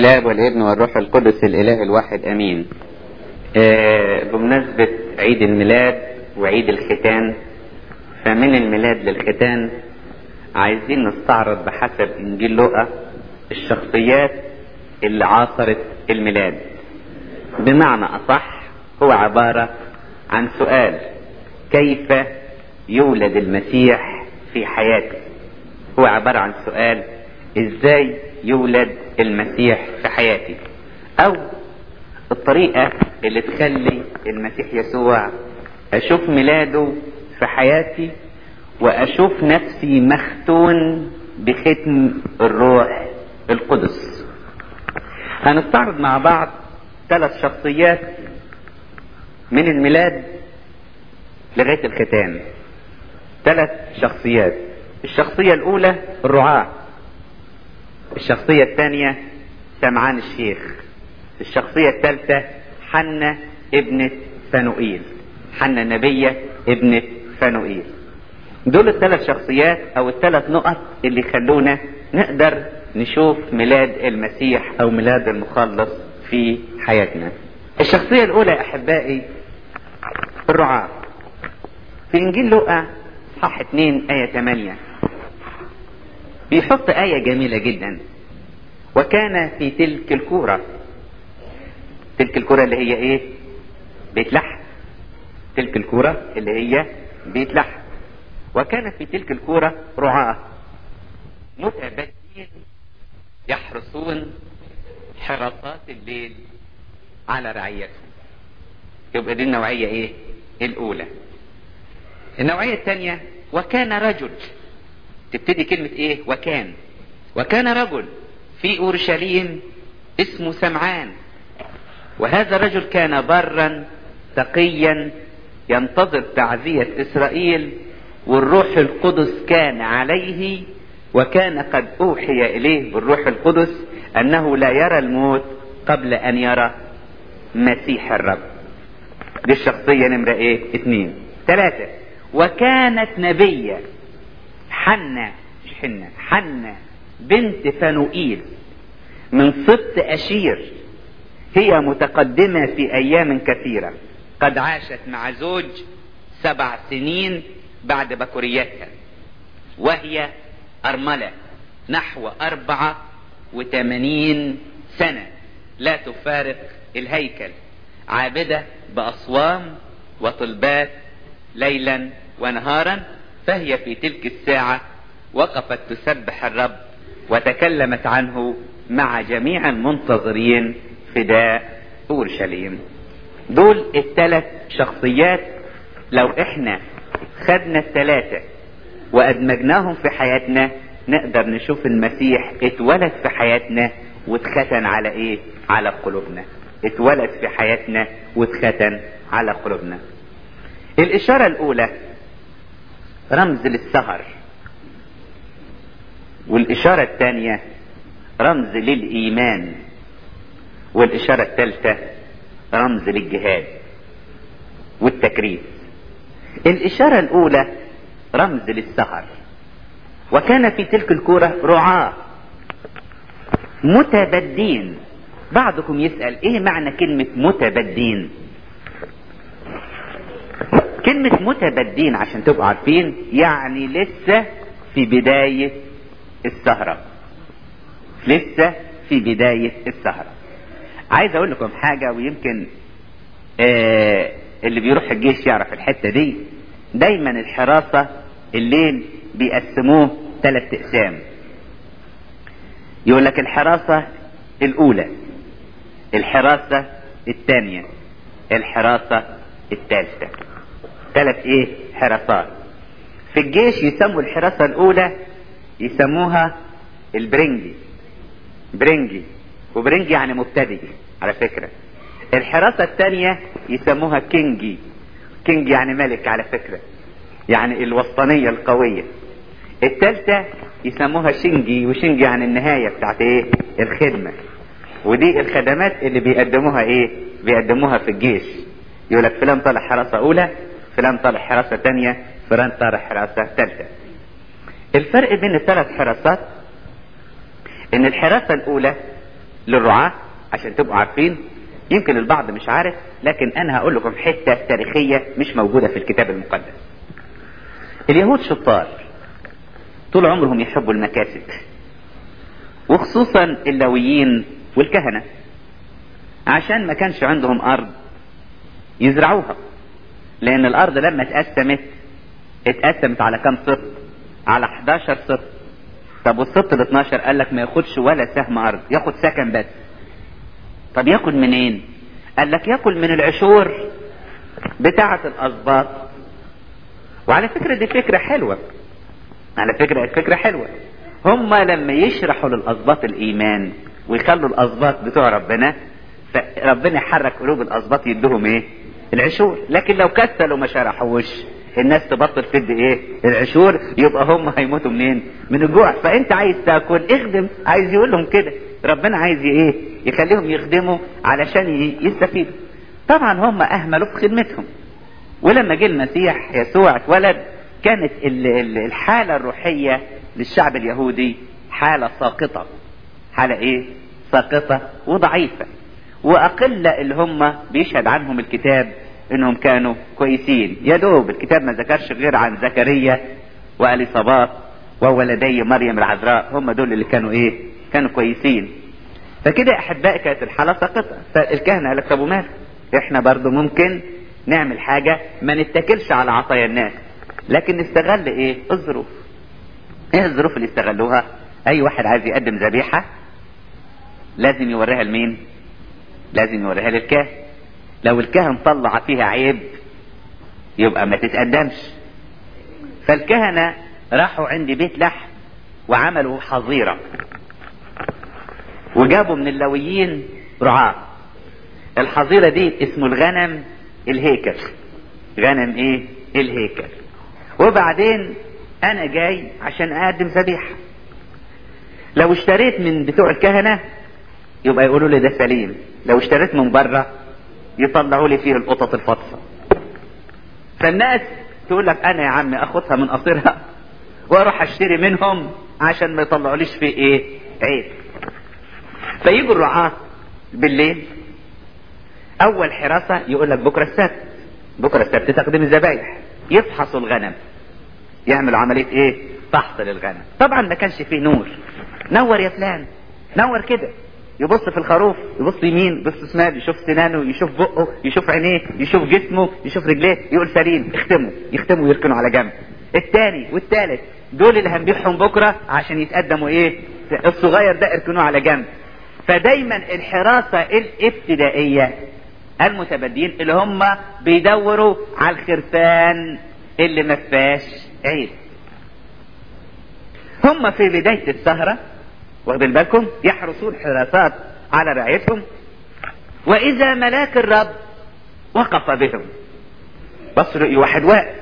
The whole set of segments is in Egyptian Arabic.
الاب والابن والروح القدس الاله الواحد امين آه بمناسبة عيد الميلاد وعيد الختان فمن الميلاد للختان عايزين نستعرض بحسب انجيل لوقا الشخصيات اللي عاصرت الميلاد بمعنى اصح هو عبارة عن سؤال كيف يولد المسيح في حياتي هو عبارة عن سؤال ازاي يولد المسيح في حياتي او الطريقة اللي تخلي المسيح يسوع اشوف ميلاده في حياتي واشوف نفسي مختون بختم الروح القدس هنستعرض مع بعض ثلاث شخصيات من الميلاد لغاية الختان ثلاث شخصيات الشخصية الأولى الرعاة الشخصية الثانية سمعان الشيخ الشخصية الثالثة حنة ابنة فانوئيل حنة النبية ابنة فانوئيل دول الثلاث شخصيات او الثلاث نقط اللي يخلونا نقدر نشوف ميلاد المسيح او ميلاد المخلص في حياتنا الشخصية الاولى يا احبائي الرعاة في انجيل لوقا صح 2 آية 8 بيحط آية جميلة جدا وكان في تلك الكورة تلك الكورة اللي هي ايه بيت لحم تلك الكورة اللي هي بيت لحم وكان في تلك الكورة رعاة متبدين يحرسون حراسات الليل على رعيتهم يبقى دي النوعية ايه الاولى النوعية الثانية وكان رجل تبتدي كلمة ايه وكان وكان رجل في اورشليم اسمه سمعان وهذا الرجل كان برا تقيا ينتظر تعزية اسرائيل والروح القدس كان عليه وكان قد اوحي اليه بالروح القدس انه لا يرى الموت قبل ان يرى مسيح الرب دي الشخصية نمرة ايه اتنين ثلاثة وكانت نبية حنة مش حنة حنة بنت فانوئيل من سبط أشير هي متقدمة في أيام كثيرة قد عاشت مع زوج سبع سنين بعد بكوريتها وهي أرملة نحو أربعة وثمانين سنة لا تفارق الهيكل عابدة بأصوام وطلبات ليلا ونهارا فهي في تلك الساعة وقفت تسبح الرب وتكلمت عنه مع جميع المنتظرين فداء اورشليم دول الثلاث شخصيات لو احنا خدنا الثلاثة وادمجناهم في حياتنا نقدر نشوف المسيح اتولد في حياتنا واتختن على ايه على قلوبنا اتولد في حياتنا واتختن على قلوبنا الاشارة الاولى رمز للسهر والاشارة الثانية رمز للايمان والاشارة الثالثة رمز للجهاد والتكريس الاشارة الاولى رمز للسهر وكان في تلك الكورة رعاة متبدين بعضكم يسأل ايه معنى كلمة متبدين كلمة متبدين عشان تبقوا عارفين يعني لسه في بداية السهرة لسه في بداية السهرة عايز اقول لكم حاجة ويمكن آه اللي بيروح الجيش يعرف الحتة دي دايما الحراسة الليل بيقسموه ثلاث اقسام يقول لك الحراسة الاولى الحراسة الثانية الحراسة الثالثة ثلاث ايه حراسات في الجيش يسموا الحراسة الاولى يسموها البرنجي برنجي وبرنجي يعني مبتدئ على فكرة الحراسة الثانية يسموها كينجي كينج يعني ملك على فكرة يعني الوسطانية القوية الثالثة يسموها شنجي وشنجي يعني النهاية بتاعت ايه الخدمة ودي الخدمات اللي بيقدموها ايه بيقدموها في الجيش يقول لك فلان طالع حراسة اولى فلان طالع حراسة تانية فلان طالع حراسة ثالثة الفرق بين الثلاث حراسات ان الحراسة الاولى للرعاة عشان تبقوا عارفين يمكن البعض مش عارف لكن انا هقول لكم حتة تاريخية مش موجودة في الكتاب المقدس اليهود شطار طول عمرهم يحبوا المكاسب وخصوصا اللويين والكهنة عشان ما كانش عندهم ارض يزرعوها لان الارض لما اتقسمت اتقسمت على كام سط على 11 سط طب والسط ال 12 قال لك ما ياخدش ولا سهم ارض ياخد سكن بس طب ياكل منين قال لك ياكل من العشور بتاعة الاسباط وعلى فكرة دي فكرة حلوة على فكرة فكرة حلوة هم لما يشرحوا للاسباط الايمان ويخلوا الاسباط بتوع ربنا فربنا يحرك قلوب الاسباط يدوهم ايه العشور لكن لو كسلوا ما شرحوش الناس تبطل تدي ايه العشور يبقى هم هيموتوا منين من الجوع فانت عايز تاكل اخدم عايز يقول لهم كده ربنا عايز ايه يخليهم يخدموا علشان يستفيدوا طبعا هم اهملوا في خدمتهم ولما جه المسيح يسوع اتولد كانت الحالة الروحية للشعب اليهودي حالة ساقطة حالة ايه ساقطة وضعيفة واقل اللي هم بيشهد عنهم الكتاب انهم كانوا كويسين يا دوب الكتاب ما ذكرش غير عن زكريا واليصابات وولدي مريم العذراء هم دول اللي كانوا ايه كانوا كويسين فكده احبائي كانت الحالة ساقطة فالكهنة قال لك طب ومال احنا برضو ممكن نعمل حاجة ما نتكلش على عطايا الناس لكن نستغل ايه الظروف ايه الظروف اللي استغلوها اي واحد عايز يقدم ذبيحة لازم يوريها لمين لازم يوريها للكاهن لو الكهن طلع فيها عيب يبقى ما تتقدمش فالكهنة راحوا عند بيت لحم وعملوا حظيرة وجابوا من اللويين رعاة الحظيرة دي اسمه الغنم الهيكل غنم ايه الهيكل وبعدين انا جاي عشان اقدم ذبيحة لو اشتريت من بتوع الكهنة يبقى يقولوا لي ده سليم لو اشتريت من بره يطلعوا لي فيه القطط الفطسة فالناس تقول لك انا يا عم اخدها من قصيرها واروح اشتري منهم عشان ما يطلعوليش فيه ايه عيب فيجوا الرعاة بالليل اول حراسة يقول لك بكرة السبت بكرة السبت تقدم الذبايح يفحصوا الغنم يعملوا عملية ايه فحص للغنم طبعا ما كانش فيه نور نور يا فلان نور كده يبص في الخروف يبص يمين يبص شمال يشوف سنانه يشوف بقه يشوف عينيه يشوف جسمه يشوف رجليه يقول سليم اختموا يختموا ويركنوا على جنب الثاني والثالث دول اللي هنبيعهم بكره عشان يتقدموا ايه الصغير ده اركنوه على جنب فدايما الحراسة الابتدائية المتبدين اللي هم بيدوروا على الخرفان اللي ما فيهاش عيب هم في بداية السهرة واخدين بالكم يحرسون حراسات على رعيتهم واذا ملاك الرب وقف بهم بصروا واحد واقف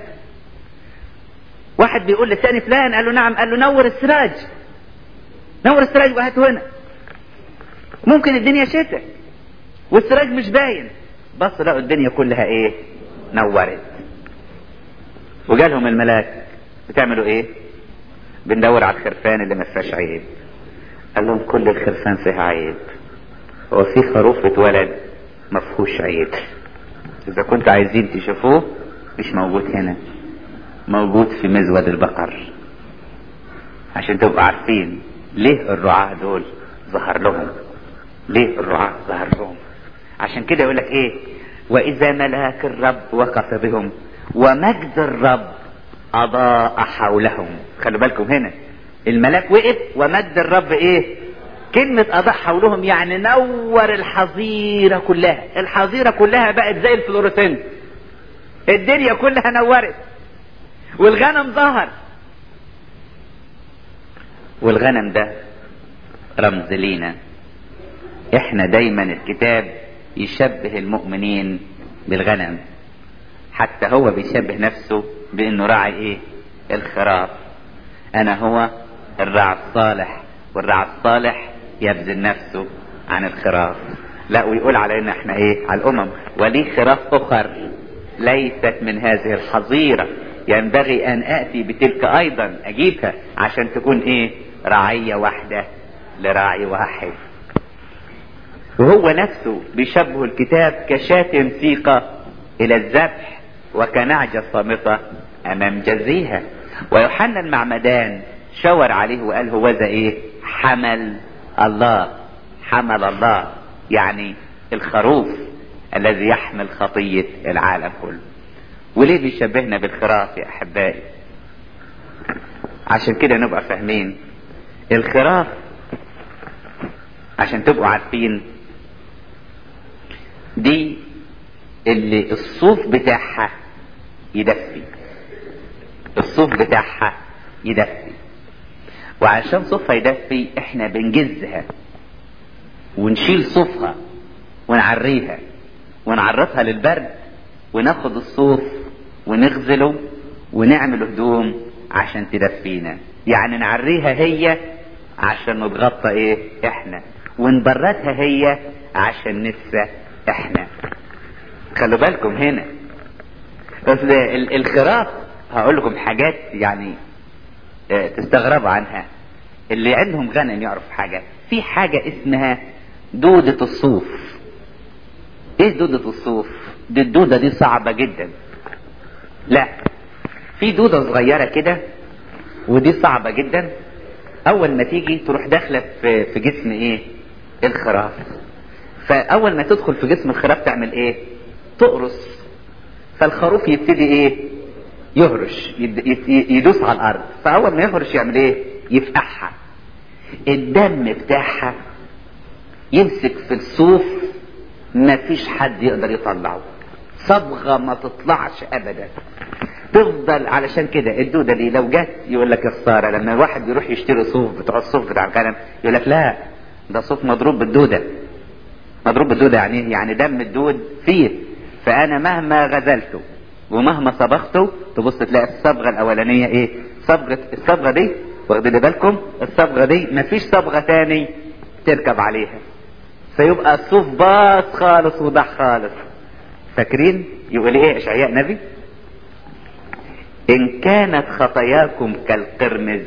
واحد بيقول لثاني فلان قال له نعم قال له نور السراج نور السراج وهاته هنا ممكن الدنيا شتاء والسراج مش باين بص لقوا الدنيا كلها ايه نورت وجالهم الملاك بتعملوا ايه بندور على الخرفان اللي ما فيهاش عيب قال لهم كل الخرفان فيها عيب هو في خروف اتولد ما فيهوش عيب اذا كنت عايزين تشوفوه مش موجود هنا موجود في مزود البقر عشان تبقوا عارفين ليه الرعاة دول ظهر لهم ليه الرعاة ظهر لهم عشان كده يقول لك ايه واذا ملاك الرب وقف بهم ومجد الرب اضاء حولهم خلوا بالكم هنا الملاك وقف ومجد الرب ايه كلمة اضاء حولهم يعني نور الحظيرة كلها الحظيرة كلها بقت زي الفلوريسنت الدنيا كلها نورت والغنم ظهر والغنم ده رمز لينا احنا دايما الكتاب يشبه المؤمنين بالغنم حتى هو بيشبه نفسه بانه راعي ايه الخراف انا هو الراعي الصالح والراعي الصالح يبذل نفسه عن الخراف لا ويقول علينا احنا ايه على الامم ولي خراف اخر ليست من هذه الحظيرة ينبغي ان اتي بتلك ايضا اجيبها عشان تكون ايه رعية واحدة لراعي واحد وهو نفسه بيشبه الكتاب كشاة سيقة الى الذبح وكنعجة صامتة امام جزيها ويوحنا المعمدان شاور عليه وقال هو ذا ايه حمل الله حمل الله يعني الخروف الذي يحمل خطية العالم كله وليه بيشبهنا بالخراف يا احبائي عشان كده نبقى فاهمين الخراف عشان تبقوا عارفين دي اللي الصوف بتاعها يدفي الصوف بتاعها يدفي وعشان صوفها يدفي احنا بنجزها ونشيل صوفها ونعريها ونعرضها للبرد وناخد الصوف ونغزله ونعمل هدوم عشان تدفينا يعني نعريها هي عشان نتغطى ايه احنا ونبردها هي عشان نسى احنا خلوا بالكم هنا اصل الخراف هقول لكم حاجات يعني اه تستغربوا عنها اللي عندهم غنم يعرف حاجة في حاجة اسمها دودة الصوف ايه دودة الصوف دي الدودة دي صعبة جدا لا في دودة صغيرة كده ودي صعبة جدا اول ما تيجي تروح داخلة في, في جسم ايه الخراف فاول ما تدخل في جسم الخراف تعمل ايه تقرص فالخروف يبتدي ايه يهرش يدوس على الارض فاول ما يهرش يعمل ايه يفقعها الدم بتاعها يمسك في الصوف ما فيش حد يقدر يطلعه صبغة ما تطلعش ابدا تفضل علشان كده الدودة دي لو جت يقول لك الخسارة لما الواحد يروح يشتري صوف بتوع الصوف بتاع الكلام يقول لك لا ده صوف مضروب بالدودة مضروب بالدودة يعني يعني دم الدود فيه فانا مهما غزلته ومهما صبغته تبص تلاقي الصبغة الاولانية ايه صبغة الصبغة دي واخدين بالكم الصبغة دي مفيش صبغة تاني تركب عليها فيبقى الصوف باص خالص وضح خالص فاكرين يقول ايه اشعياء نبي ان كانت خطاياكم كالقرمز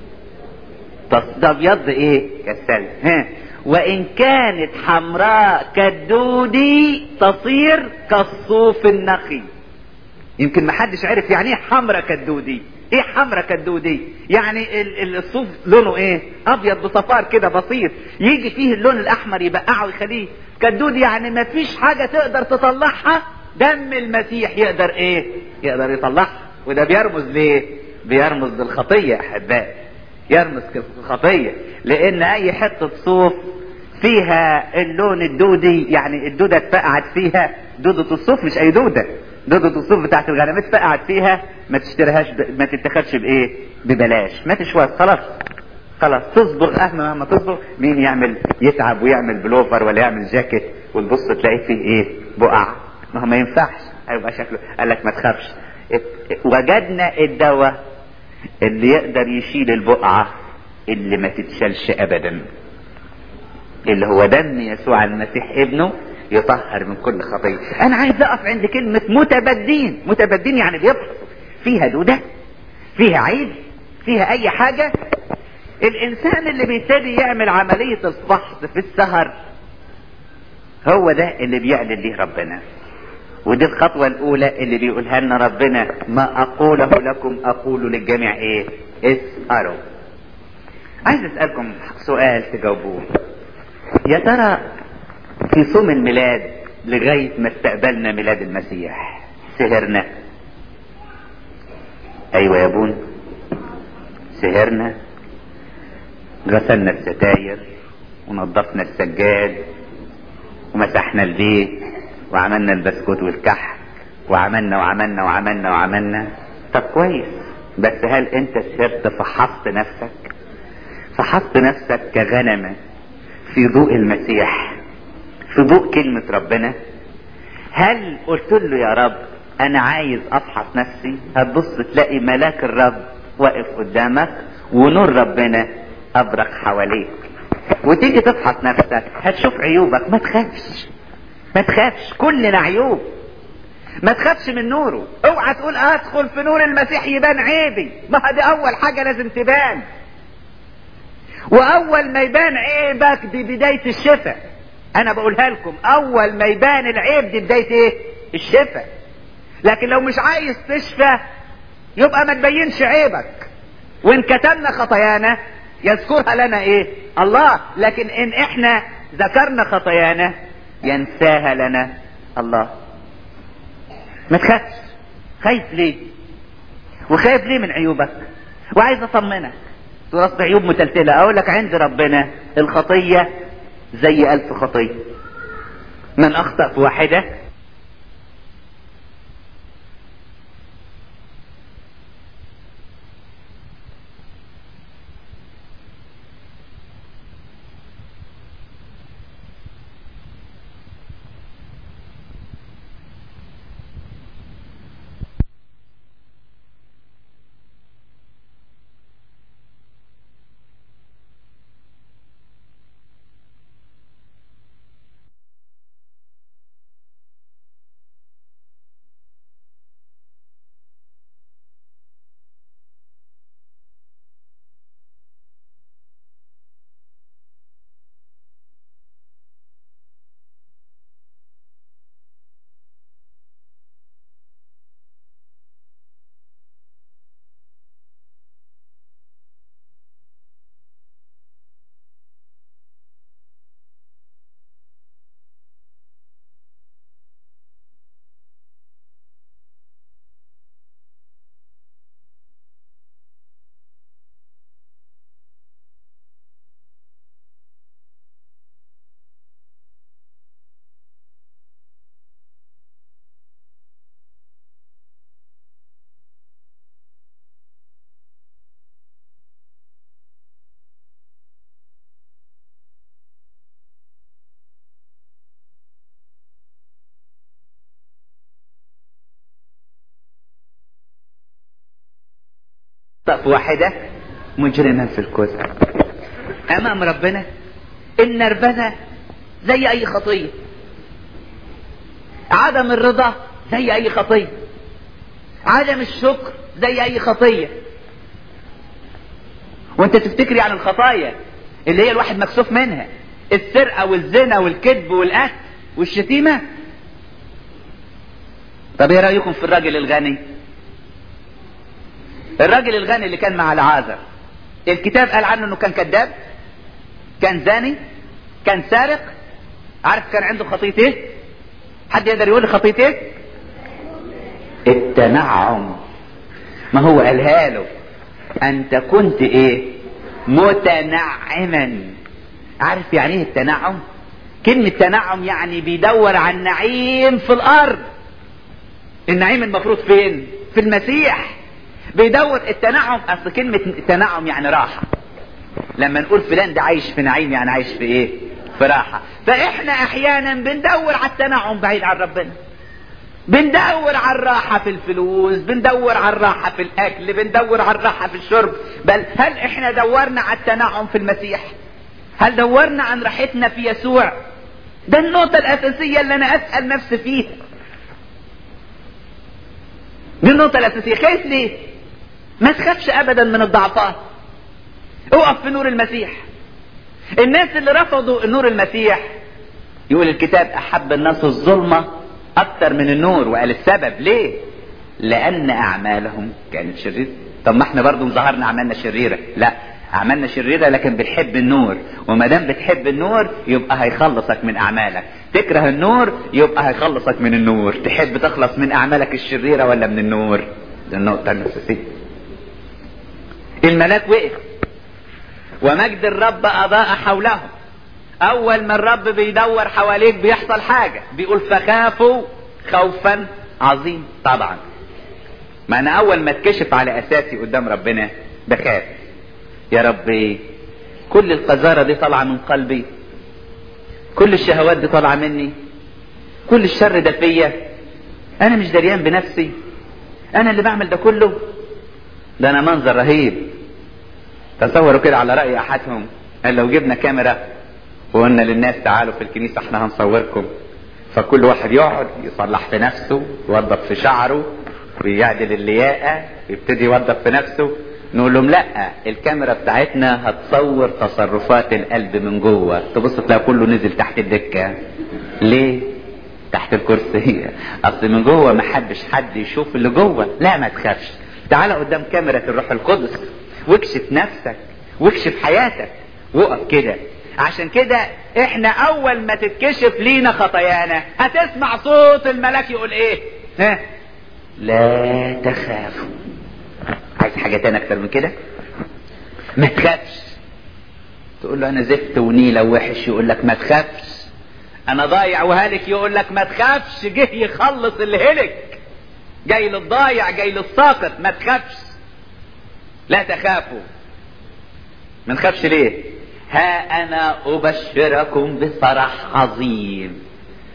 تصدبيض ايه كالثلج ها وان كانت حمراء كالدودي تصير كالصوف النقي يمكن ما حدش عرف يعني ايه حمرا كالدودي ايه حمرا كالدودي يعني ال- الصوف لونه ايه ابيض بصفار كده بسيط يجي فيه اللون الاحمر يبقعه ويخليه كالدودي يعني ما فيش حاجة تقدر تطلعها دم المسيح يقدر ايه يقدر يطلعها وده بيرمز ليه بيرمز للخطية احبائي يرمز الخطية لان اي حتة صوف فيها اللون الدودي يعني الدودة اتفقعت فيها دودة الصوف مش اي دودة دودة الصوف بتاعت الغنم اتفقعت فيها ما تشتريهاش ب... ما تتخدش بايه ببلاش ما تشواش خلاص خلاص تصبغ اهما مهما تصبغ مين يعمل يتعب ويعمل بلوفر ولا يعمل جاكيت وتبص تلاقي فيه ايه بقع ما هو ما ينفعش هيبقى شكله قال لك ما تخافش وجدنا الدواء اللي يقدر يشيل البقعة اللي ما تتشالش ابدا اللي هو دم يسوع المسيح ابنه يطهر من كل خطية انا عايز اقف عند كلمة متبدين متبدين يعني بيبحثوا فيها دودة فيها عيب فيها اي حاجة الانسان اللي بيبتدي يعمل عملية الفحص في السهر هو ده اللي بيعلن ليه ربنا ودي الخطوة الاولى اللي بيقولها لنا ربنا ما اقوله لكم اقول للجميع ايه اسألوا عايز اسألكم سؤال تجاوبوه يا ترى في صوم الميلاد لغاية ما استقبلنا ميلاد المسيح سهرنا ايوه يا بون سهرنا غسلنا الستاير ونظفنا السجاد ومسحنا البيت وعملنا البسكوت والكحك وعملنا وعملنا وعملنا وعملنا طب كويس بس هل انت سهرت فحصت نفسك فحصت نفسك كغنمة في ضوء المسيح في ضوء كلمة ربنا هل قلت له يا رب انا عايز افحص نفسي هتبص تلاقي ملاك الرب واقف قدامك ونور ربنا ابرق حواليك وتيجي تفحص نفسك هتشوف عيوبك ما تخافش ما تخافش كلنا عيوب ما تخافش من نوره اوعى تقول ادخل في نور المسيح يبان عيبي ما دي اول حاجة لازم تبان واول ما يبان عيبك دي بداية الشفاء انا بقولها لكم اول ما يبان العيب دي بداية ايه الشفاء لكن لو مش عايز تشفى يبقى ما تبينش عيبك وان كتمنا خطايانا يذكرها لنا ايه الله لكن ان احنا ذكرنا خطايانا ينساها لنا الله ما تخافش خايف ليه وخايف ليه من عيوبك وعايز اطمنك تقول اصل عيوب متلتلة اقول لك عند ربنا الخطية زي الف خطية من اخطأ في واحدة طف واحدة مجرما في الكوزة امام ربنا النربنة زي اي خطية عدم الرضا زي اي خطية عدم الشكر زي اي خطية وانت تفتكري عن الخطايا اللي هي الواحد مكسوف منها السرقة والزنا والكذب والقتل والشتيمة طب ايه رأيكم في الراجل الغني الراجل الغني اللي كان مع العازر الكتاب قال عنه انه كان كذاب كان زاني كان سارق عارف كان عنده خطية ايه حد يقدر يقول لي خطية ايه التنعم ما هو قالها له انت كنت ايه متنعما عارف يعني ايه التنعم كلمة تنعم يعني بيدور على النعيم في الارض النعيم المفروض فين في المسيح بيدور التنعم اصل كلمة تنعم يعني راحة لما نقول فلان ده عايش في نعيم يعني عايش في ايه في راحة فاحنا احيانا بندور على التنعم بعيد عن ربنا بندور على الراحة في الفلوس بندور على الراحة في الاكل بندور على الراحة في الشرب بل هل احنا دورنا على التنعم في المسيح هل دورنا عن راحتنا في يسوع ده النقطة الاساسية اللي انا اسأل نفسي فيها دي النقطة الاساسية خايف ليه ما تخافش ابدا من الضعفات اقف في نور المسيح الناس اللي رفضوا نور المسيح يقول الكتاب احب الناس الظلمة اكتر من النور وقال السبب ليه لان اعمالهم كانت شريرة طب ما احنا برضو ظهرنا اعمالنا شريرة لا اعمالنا شريرة لكن بنحب النور وما دام بتحب النور يبقى هيخلصك من اعمالك تكره النور يبقى هيخلصك من النور تحب تخلص من اعمالك الشريرة ولا من النور دي النقطة الاساسية الملاك وقف ومجد الرب اضاء حولهم اول ما الرب بيدور حواليك بيحصل حاجة بيقول فخافوا خوفا عظيم طبعا ما انا اول ما اتكشف على اساسي قدام ربنا بخاف يا ربي كل القذارة دي طالعة من قلبي كل الشهوات دي طالعة مني كل الشر ده فيا انا مش دريان بنفسي انا اللي بعمل ده كله ده انا منظر رهيب تصوروا كده على رأي احدهم قال لو جبنا كاميرا وقلنا للناس تعالوا في الكنيسة احنا هنصوركم فكل واحد يقعد يصلح في نفسه يوظف في شعره ويعدل اللياقة يبتدي يوظف في نفسه نقول لهم لا الكاميرا بتاعتنا هتصور تصرفات القلب من جوه تبص تلاقي كله نزل تحت الدكه ليه تحت الكرسي اصل من جوه ما حبش حد يشوف اللي جوه لا ما تخافش تعال قدام كاميرا الروح القدس واكشف نفسك واكشف حياتك وقف كده عشان كده احنا اول ما تتكشف لينا خطايانا هتسمع صوت الملاك يقول ايه ها لا تخافوا عايز حاجة تانية اكتر من كده ما تخافش تقول له انا زفت ونيلة ووحش يقول لك ما تخافش انا ضايع وهلك يقول لك ما تخافش جه يخلص اللي هلك جاي للضايع جاي للساقط ما تخافش لا تخافوا ما نخافش ليه ها انا ابشركم بفرح عظيم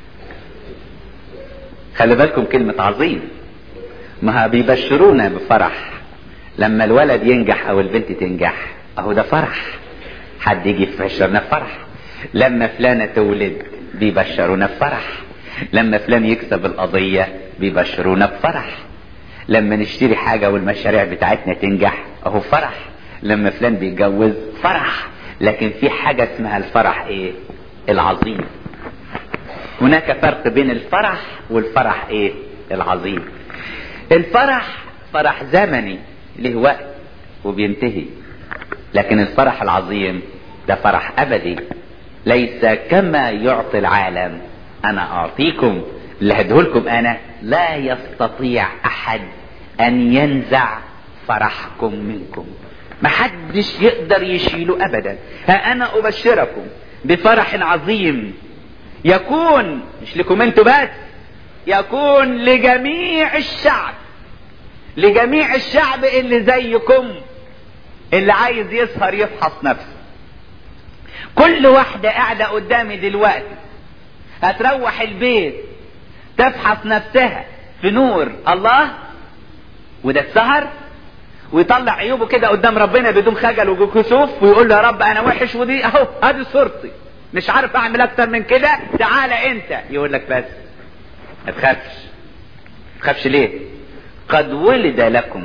خلي بالكم كلمة عظيم ما بيبشرونا بفرح لما الولد ينجح او البنت تنجح اهو ده فرح حد يجي يبشرنا بفرح لما فلانة تولد بيبشرونا بفرح لما فلان يكسب القضية بيبشرونا بفرح لما نشتري حاجة والمشاريع بتاعتنا تنجح اهو فرح لما فلان بيتجوز فرح لكن في حاجة اسمها الفرح ايه العظيم هناك فرق بين الفرح والفرح ايه العظيم الفرح فرح زمني له وقت وبينتهي لكن الفرح العظيم ده فرح ابدي ليس كما يعطي العالم انا اعطيكم اللي هديهولكم انا لا يستطيع احد ان ينزع فرحكم منكم محدش يقدر يشيله ابدا ها انا ابشركم بفرح عظيم يكون مش لكم انتوا بس يكون لجميع الشعب لجميع الشعب اللي زيكم اللي عايز يسهر يفحص نفسه كل واحدة قاعدة قدامي دلوقتي هتروح البيت تفحص نفسها في نور الله وده السهر ويطلع عيوبه كده قدام ربنا بدون خجل وكسوف ويقول له يا رب انا وحش ودي اهو ادي صورتي مش عارف اعمل اكتر من كده تعالى انت يقول لك بس ما تخافش ما تخافش ليه قد ولد لكم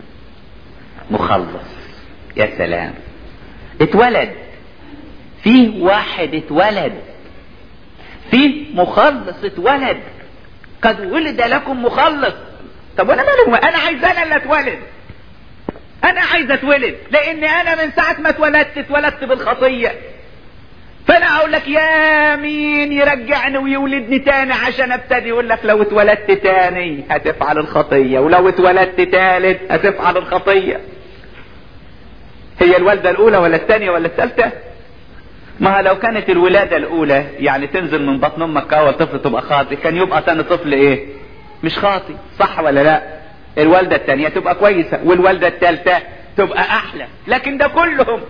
مخلص يا سلام اتولد فيه واحد اتولد فيه مخلص اتولد قد ولد لكم مخلص طب وانا مالي انا عايز انا اللي اتولد انا عايز اتولد لان انا من ساعة ما اتولدت اتولدت بالخطية فانا اقول لك يا مين يرجعني ويولدني تاني عشان ابتدي يقول لك لو اتولدت تاني هتفعل الخطية ولو اتولدت تالت هتفعل الخطية هي الولدة الاولى ولا الثانية ولا الثالثة ما لو كانت الولادة الاولى يعني تنزل من بطن امك اول طفل تبقى خاطي كان يبقى ثاني طفل ايه مش خاطي صح ولا لا الوالدة الثانية تبقى كويسة والوالدة الثالثة تبقى احلى لكن ده كلهم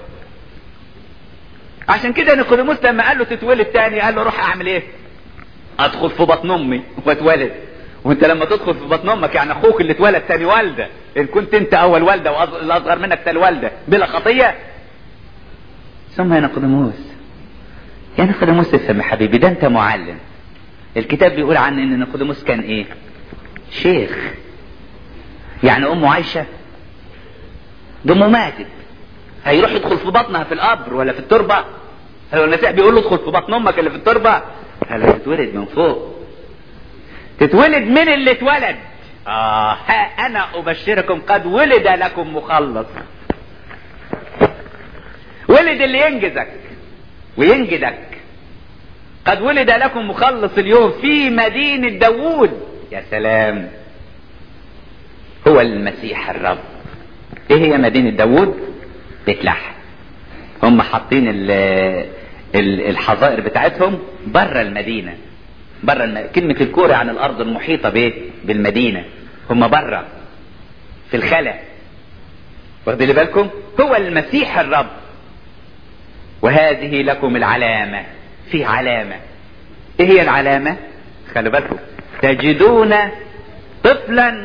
عشان كده نيقوديموس لما قال له تتولد تاني قال له روح اعمل ايه ادخل في بطن امي واتولد وانت لما تدخل في بطن امك يعني اخوك اللي اتولد تاني والده ان كنت انت اول والده والاصغر منك تاني والده بلا خطيه ثم يا نيقوديموس يا نيقوديموس افهم يا حبيبي ده انت معلم الكتاب بيقول عن ان نيقوديموس كان ايه شيخ يعني امه عايشه ده امه ماتت هيروح يدخل في بطنها في القبر ولا في التربه هو المسيح بيقول له ادخل في بطن امك اللي في التربه هل تتولد من فوق تتولد من اللي اتولد اه ها انا ابشركم قد ولد لكم مخلص ولد اللي ينجزك وينجدك قد ولد لكم مخلص اليوم في مدينة داوود يا سلام هو المسيح الرب ايه هي مدينة داوود بيت لحم هم حاطين الحظائر بتاعتهم بره المدينة بره الم... كلمة الكورة عن الأرض المحيطة بايه؟ بالمدينة هم بره في الخلا واخدين بالكم هو المسيح الرب وهذه لكم العلامة في علامة ايه هي العلامة خلوا بالكم تجدون طفلا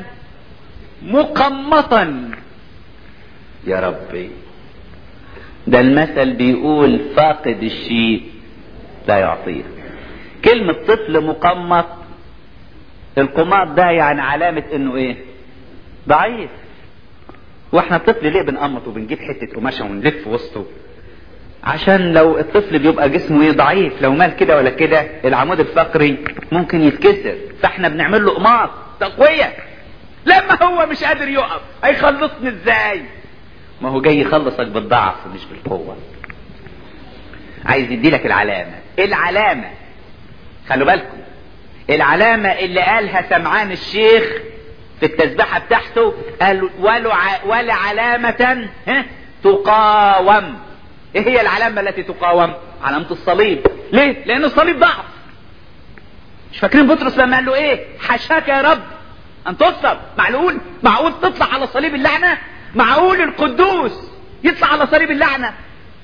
مقمطا يا ربي ده المثل بيقول فاقد الشيء لا يعطيه كلمة طفل مقمط القماط ده يعني علامة انه ايه ضعيف واحنا الطفل ليه بنقمط وبنجيب حته قماشه ونلف وسطه عشان لو الطفل بيبقى جسمه ايه ضعيف لو مال كده ولا كده العمود الفقري ممكن يتكسر فاحنا بنعمل له قماط تقويه لما هو مش قادر يقف هيخلصني ازاي ما هو جاي يخلصك بالضعف مش بالقوه عايز يديلك العلامه العلامه خلوا بالكم العلامه اللي قالها سمعان الشيخ في التسبيحه بتاعته قال ولا ولا علامه ها تقاوم ايه هي العلامه التي تقاوم علامه الصليب ليه لان الصليب ضعف مش فاكرين بطرس لما قال له ايه حشاك يا رب ان تصلب معقول معقول تطلع على صليب اللعنه معقول القدوس يطلع على صليب اللعنه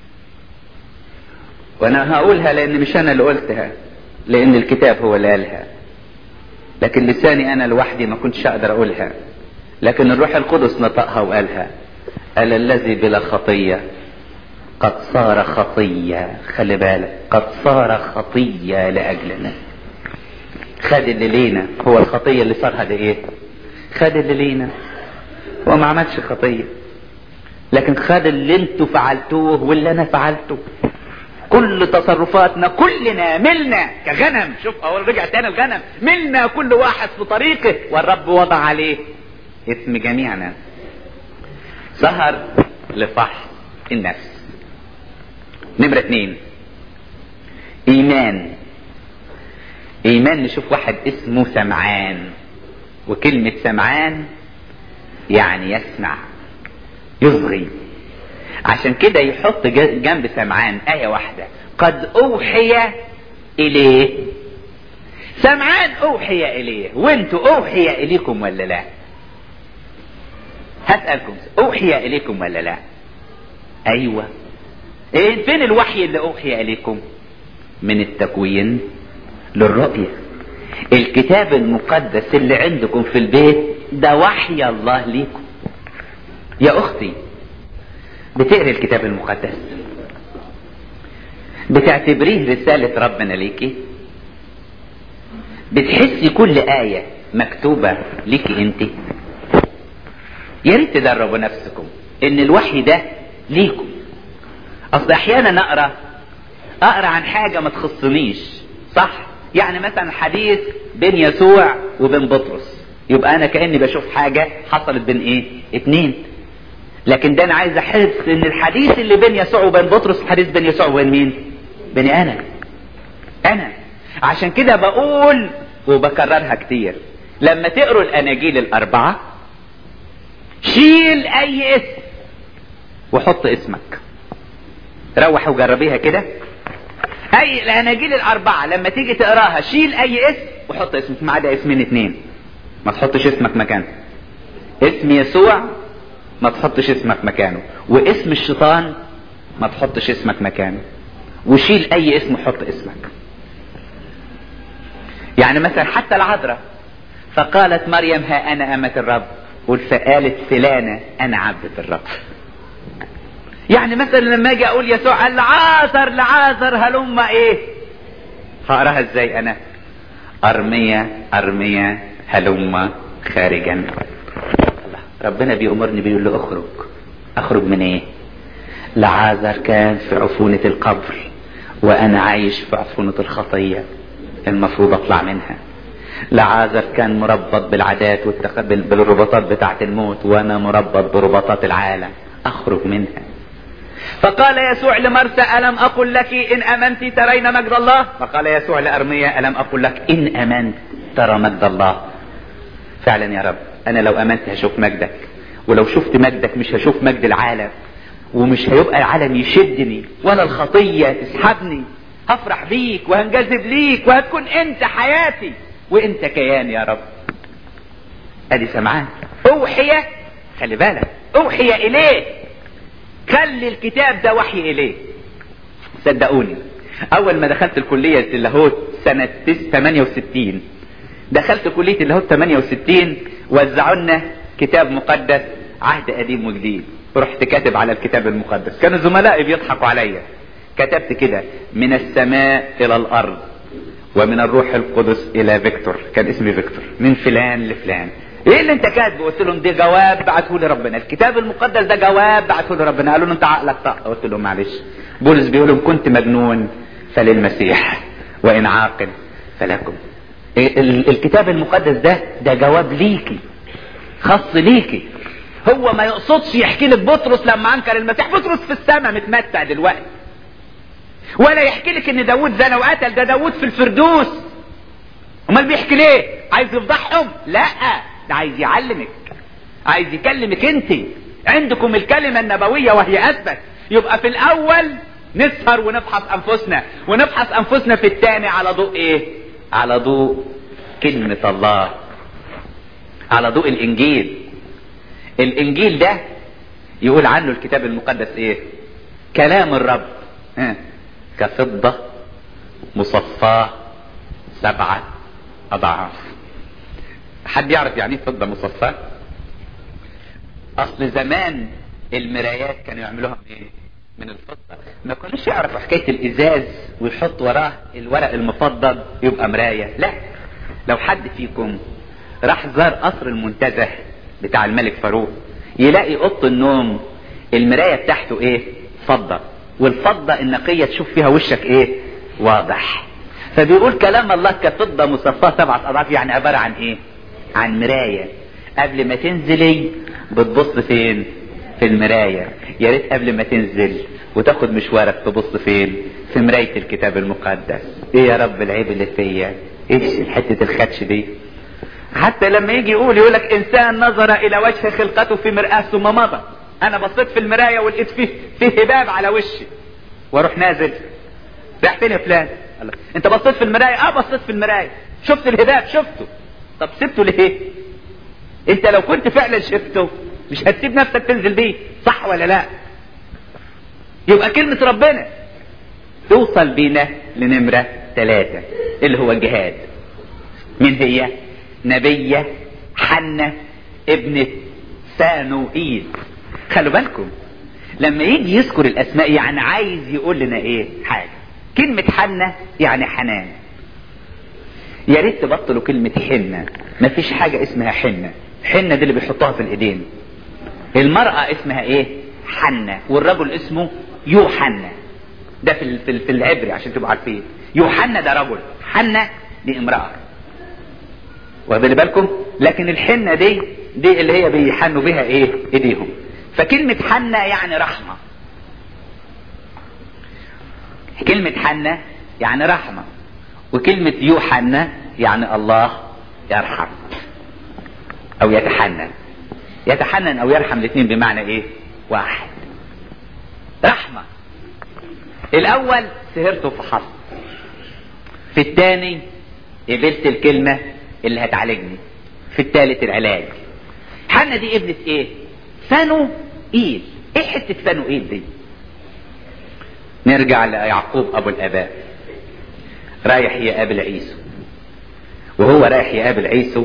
وانا هقولها لان مش انا اللي قلتها لان الكتاب هو اللي قالها لكن لساني انا لوحدي ما كنتش اقدر اقولها لكن الروح القدس نطقها وقالها قال الذي بلا خطيه قد صار خطيه خلي بالك قد صار خطيه لاجلنا خد اللي لينا هو الخطيه اللي صارها ده ايه خد اللي لينا هو ما عملش خطيه لكن خد اللي انتوا فعلتوه واللي انا فعلته كل تصرفاتنا كلنا ملنا كغنم شوف اول رجع تاني الغنم ملنا كل واحد في طريقه والرب وضع عليه اسم جميعنا سهر لفحص النفس نمرة اتنين ايمان ايمان نشوف واحد اسمه سمعان وكلمة سمعان يعني يسمع يصغي عشان كده يحط جنب سمعان آية واحدة قد أوحي إليه سمعان أوحي إليه وانتوا أوحي إليكم ولا لا هسألكم أوحي إليكم ولا لا أيوة إيه فين الوحي اللي أوحي إليكم من التكوين للرؤية الكتاب المقدس اللي عندكم في البيت ده وحي الله ليكم يا أختي بتقري الكتاب المقدس بتعتبريه رسالة ربنا ليكي بتحسي كل آية مكتوبة ليكي انت يا ريت تدربوا نفسكم ان الوحي ده ليكم اصل احيانا اقرا اقرا عن حاجة ما تخصنيش صح يعني مثلا حديث بين يسوع وبين بطرس يبقى انا كاني بشوف حاجة حصلت بين ايه اتنين لكن ده انا عايز احس ان الحديث اللي بين يسوع وبين بطرس حديث بين يسوع وبين مين بيني انا انا عشان كده بقول وبكررها كتير لما تقروا الاناجيل الاربعة شيل اي اسم وحط اسمك روح وجربيها كده اي الاناجيل الاربعة لما تيجي تقراها شيل اي اسم وحط اسمك ما عدا اسمين اتنين ما تحطش اسمك مكانه اسم يسوع ما تحطش اسمك مكانه واسم الشيطان ما تحطش اسمك مكانه وشيل اي اسم وحط اسمك يعني مثلا حتى العذراء فقالت مريم ها انا امة الرب قل فقالت فلانة انا عبدة الرب يعني مثلا لما اجي اقول يسوع قال لعازر لعازر هلم ايه هقراها ازاي انا ارمية ارمية هلم خارجا الله ربنا بيأمرني بيقول له اخرج اخرج من ايه لعازر كان في عفونة القبر وانا عايش في عفونة الخطية المفروض اطلع منها لعازر كان مربط بالعادات والتخ... بالرباطات بتاعة الموت وانا مربط برباطات العالم اخرج منها فقال يسوع لمرسى ألم أقل لك إن أمنت ترين مجد الله فقال يسوع لأرمية ألم أقل لك إن أمنت ترى مجد الله فعلا يا رب أنا لو أمنت هشوف مجدك ولو شفت مجدك مش هشوف مجد العالم ومش هيبقى العالم يشدني ولا الخطية تسحبني هفرح بيك وهنجذب ليك وهتكون انت حياتي وانت كيان يا رب ادي سمعان اوحي خلي بالك اوحي اليه خلي الكتاب ده وحي اليه صدقوني اول ما دخلت الكلية اللاهوت سنة 68 دخلت كلية اللاهوت 68 وزعوا لنا كتاب مقدس عهد قديم وجديد رحت كاتب على الكتاب المقدس كانوا زملائي بيضحكوا عليا كتبت كده من السماء الى الارض ومن الروح القدس الى فيكتور كان اسمي فيكتور من فلان لفلان ايه اللي انت كاتبه قلت لهم ده جواب بعته لي ربنا الكتاب المقدس ده جواب بعته لي ربنا قالوا له انت عقلك طق قلت لهم معلش بولس بيقول لهم كنت مجنون فللمسيح وان عاقل فلكم إيه ال- الكتاب المقدس ده ده جواب ليكي خاص ليكي هو ما يقصدش يحكي لك بطرس لما انكر المسيح بطرس في السماء متمتع دلوقتي ولا يحكي لك ان داود زنى وقتل ده داود في الفردوس امال بيحكي ليه عايز يفضحهم لا ده عايز يعلمك عايز يكلمك انت عندكم الكلمة النبوية وهي اثبت يبقى في الاول نسهر ونفحص انفسنا ونفحص انفسنا في الثاني على ضوء ايه على ضوء كلمة الله على ضوء الانجيل الانجيل ده يقول عنه الكتاب المقدس ايه كلام الرب ها. كفضة مصفاة سبعة اضعاف حد يعرف يعني ايه فضة مصفاة اصل زمان المرايات كانوا يعملوها من ايه من الفضة ما كانوش يعرفوا حكاية الازاز ويحط وراه الورق المفضل يبقى مراية لا لو حد فيكم راح زار قصر المنتزه بتاع الملك فاروق يلاقي اوضه النوم المرايه بتاعته ايه فضه والفضه النقيه تشوف فيها وشك ايه واضح فبيقول كلام الله كفضه مصفاه سبعه اضعاف يعني عباره عن ايه عن مرايه قبل ما تنزلي بتبص فين في المرايه يا ريت قبل ما تنزل وتاخد مشوارك تبص فين في مرايه الكتاب المقدس ايه يا رب العيب اللي فيا ايش حته الخدش دي حتى لما يجي يقول يقول لك انسان نظر الى وجه خلقته في مرآة ثم مضى انا بصيت في المراية ولقيت فيه فيه هباب على وشي واروح نازل رايح فين يا فلان الله. انت بصيت في المراية اه بصيت في المراية شفت الهباب شفته طب سبته ليه انت لو كنت فعلا شفته مش هتسيب نفسك تنزل بيه صح ولا لا يبقى كلمة ربنا توصل بينا لنمرة ثلاثة اللي هو الجهاد مين هي نبية حنة ابنة سانوئيل خلوا بالكم لما يجي يذكر الاسماء يعني عايز يقول لنا ايه حاجة كلمة حنة يعني حنان يا ريت تبطلوا كلمة حنة مفيش حاجة اسمها حنة حنة دي اللي بيحطوها في الايدين المرأة اسمها ايه حنة والرجل اسمه يوحنا ده في ال- في ال- في العبري عشان تبقوا عارفين يوحنا ده رجل حنة دي امرأة واخدين بالكم لكن الحنة دي دي اللي هي بيحنوا بها ايه ايديهم فكلمة حنة يعني رحمة كلمة حنة يعني رحمة وكلمة يوحنا يعني الله يرحم او يتحنن يتحنن او يرحم الاثنين بمعنى ايه واحد رحمة الاول سهرت وفحصت في الثاني قبلت الكلمة اللي هتعالجني في الثالث العلاج حنا دي ابنة ايه فانو ايل ايه حتة فانو ايل دي نرجع ليعقوب ابو الاباء رايح يقابل عيسو وهو رايح يقابل عيسو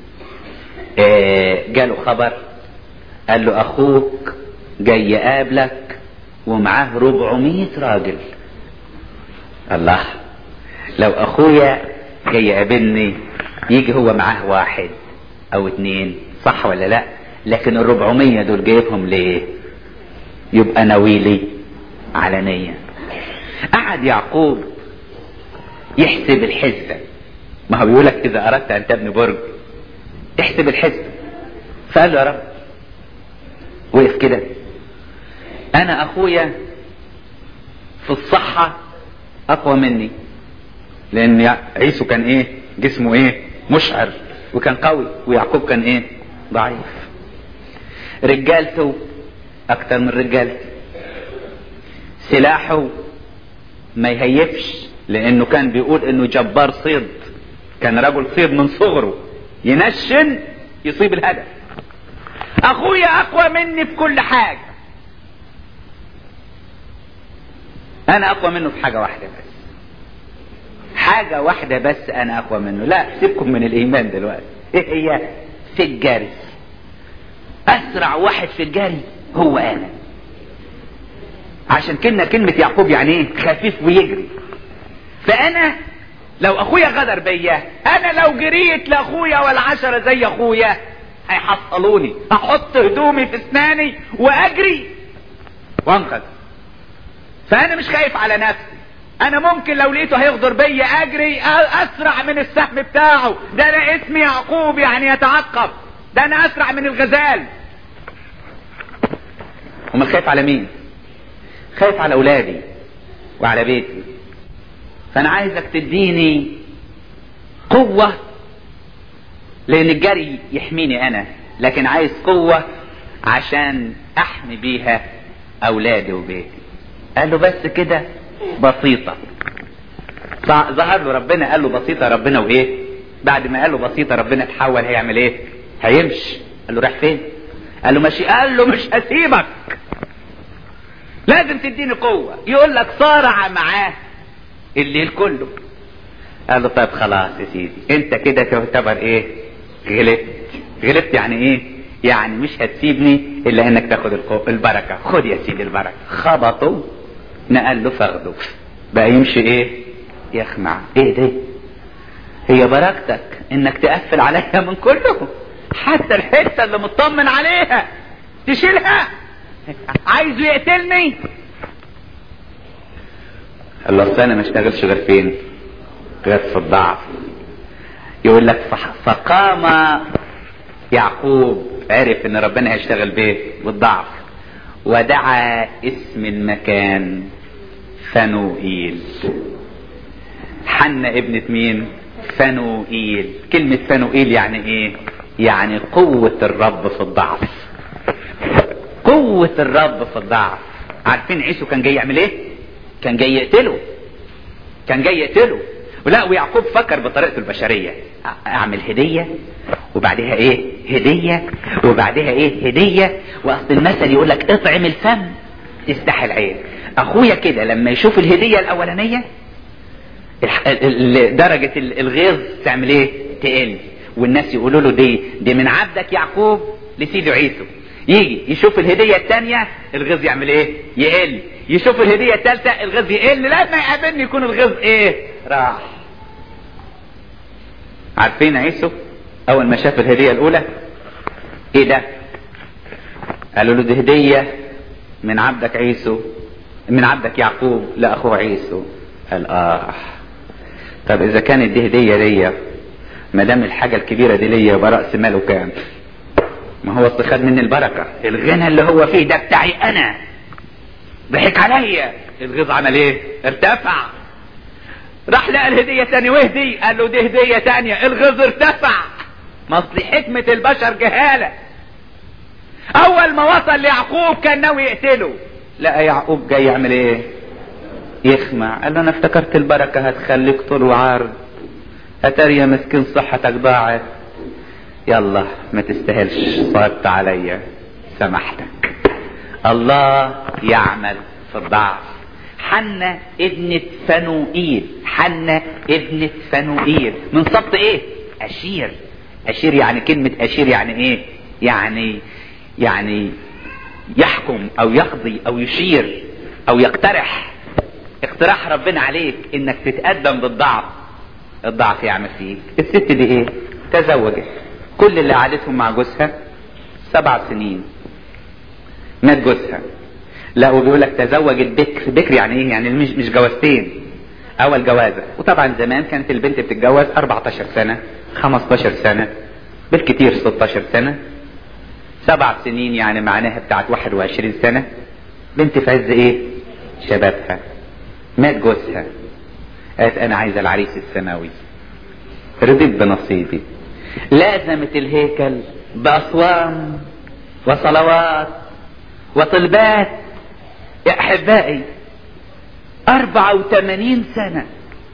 آه جاله خبر قال له اخوك جاي يقابلك ومعاه 400 راجل الله لو اخويا جاي يقابلني يجي هو معاه واحد او اتنين صح ولا لا لكن ال 400 دول جايبهم ليه يبقى ناويلي علنية قعد يعقوب يحسب الحسبة ما هو بيقولك اذا اردت ان تبني برج احسب الحسبة فقال له يا رب وقف كده انا اخويا في الصحة اقوى مني لان عيسو كان ايه جسمه ايه مشعر وكان قوي ويعقوب كان ايه ضعيف رجالته اكتر من رجالتي سلاحه ما يهيفش لانه كان بيقول انه جبار صيد كان رجل صيد من صغره ينشن يصيب الهدف اخويا اقوى مني في كل حاجة انا اقوى منه في حاجة واحدة بس حاجة واحدة بس انا اقوى منه لا سيبكم من الايمان دلوقتي ايه هي في الجري اسرع واحد في الجري هو انا عشان كلمة كلمة يعقوب يعني ايه خفيف ويجري فانا لو اخويا غدر بيا انا لو جريت لاخويا والعشرة زي اخويا هيحصلوني احط هدومي في اسناني واجري وانقذ فانا مش خايف على نفسي انا ممكن لو لقيته هيغدر بيا اجري اسرع من السهم بتاعه ده انا اسمي يعقوب يعني يتعقب ده انا اسرع من الغزال امال خايف على مين خايف على اولادي وعلى بيتي فانا عايزك تديني قوة لان الجري يحميني انا لكن عايز قوة عشان احمي بيها اولادي وبيتي قال له بس كده بسيطة ظهر له ربنا قال له بسيطة ربنا وايه بعد ما قال له بسيطة ربنا اتحول هيعمل ايه هيمشي قال له راح فين قال له ماشي قال له مش هسيبك لازم تديني قوة يقول لك صارع معاه الليل كله قال له طيب خلاص يا سيدي انت كده تعتبر ايه غلبت غلبت يعني ايه يعني مش هتسيبني الا انك تاخد البركة خد يا سيدي البركة خبطوا نقل له فخده بقى يمشي ايه يخمع ايه ده هي بركتك انك تقفل عليها من كله حتى الحتة اللي مطمن عليها تشيلها عايزه يقتلني قال له انا ما اشتغلش غير فين غير في الضعف يقول لك فقام يعقوب عرف ان ربنا هيشتغل بيه بالضعف ودعا اسم المكان فنوئيل حنا ابنة مين فنوئيل كلمة فنوئيل يعني ايه يعني قوة الرب في الضعف قوة الرب في الضعف عارفين عيسو كان جاي يعمل ايه كان جاي يقتله كان جاي يقتله ولا ويعقوب فكر بطريقته البشرية اعمل هدية وبعدها ايه هدية وبعدها ايه هدية واصل المثل يقول لك اطعم الفم تستحي العين اخويا كده لما يشوف الهدية الاولانية درجة الغيظ تعمل ايه تقل والناس يقولوا له دي دي من عبدك يعقوب لسيده عيسو يجي يشوف الهدية الثانية الغيظ يعمل ايه يقل يشوف الهدية الثالثة الغيظ يقل لما يقابلني يكون الغيظ ايه راح عارفين عيسو اول ما شاف الهدية الاولى ايه ده قالوا له دي هدية من عبدك عيسو من عبدك يعقوب لاخوه عيسو قال اه طب اذا كانت دي هدية ليا ما دام الحاجة الكبيرة دي ليا يبقى رأس ماله كام ما هو اصل خد مني البركة الغنى اللي هو فيه ده بتاعي انا ضحك عليا الغيظ عمل ايه ارتفع راح لقى الهدية تاني وهدي قال له دي هدية تانية الغيظ ارتفع ما اصل حكمة البشر جهالة اول ما وصل ليعقوب كان ناوي يقتله لقى يعقوب جاي يعمل ايه يخمع قال له انا افتكرت البركة هتخليك طول وعرض اتاري يا مسكين صحتك ضاعت يلا ما تستاهلش صعبت عليا سامحتك الله يعمل في الضعف حنة ابنة فنوئيل حنة ابنة فنوئيل من سبط ايه اشير اشير يعني كلمة اشير يعني ايه يعني يعني يحكم او يقضي او يشير او يقترح اقتراح ربنا عليك انك تتقدم بالضعف الضعف يعمل فيك الست دي ايه تزوجت كل اللي قعدتهم مع جوزها سبع سنين مات جوزها لا وبيقول لك تزوج البكر بكر يعني ايه يعني مش مش جوازتين اول جوازه وطبعا زمان كانت البنت بتتجوز 14 سنه 15 سنه بالكتير 16 سنه سبع سنين يعني معناها بتاعت 21 سنه بنت في عز ايه شبابها مات جوزها قالت انا عايزه العريس السماوي رضيت بنصيبي لازمت الهيكل باصوام وصلوات وطلبات يا احبائي اربعة وثمانين سنة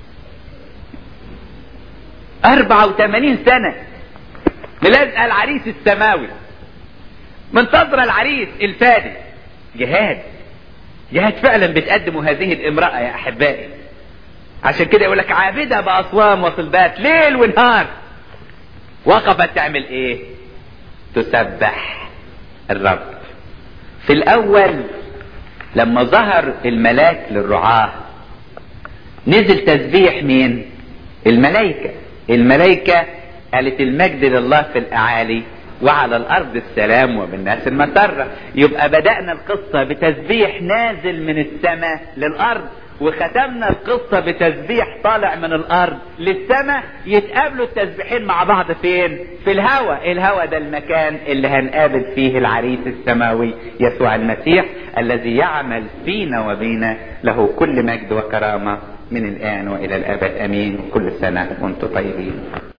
اربعة وثمانين سنة ملازقة العريس السماوي منتظرة العريس الفادي جهاد جهاد فعلا بتقدمه هذه الامرأة يا احبائي عشان كده يقول لك عابدة باصوام وطلبات ليل ونهار وقفت تعمل ايه تسبح الرب في الاول لما ظهر الملاك للرعاة نزل تسبيح مين الملائكة الملائكة قالت المجد لله في الاعالي وعلى الارض السلام وبالناس المسرة يبقى بدأنا القصة بتسبيح نازل من السماء للارض وختمنا القصة بتسبيح طالع من الارض للسماء يتقابلوا التسبيحين مع بعض فين في الهوى الهوى ده المكان اللي هنقابل فيه العريس السماوي يسوع المسيح الذي يعمل فينا وبينا له كل مجد وكرامة من الآن وإلى الأبد أمين كل سنة وأنتم طيبين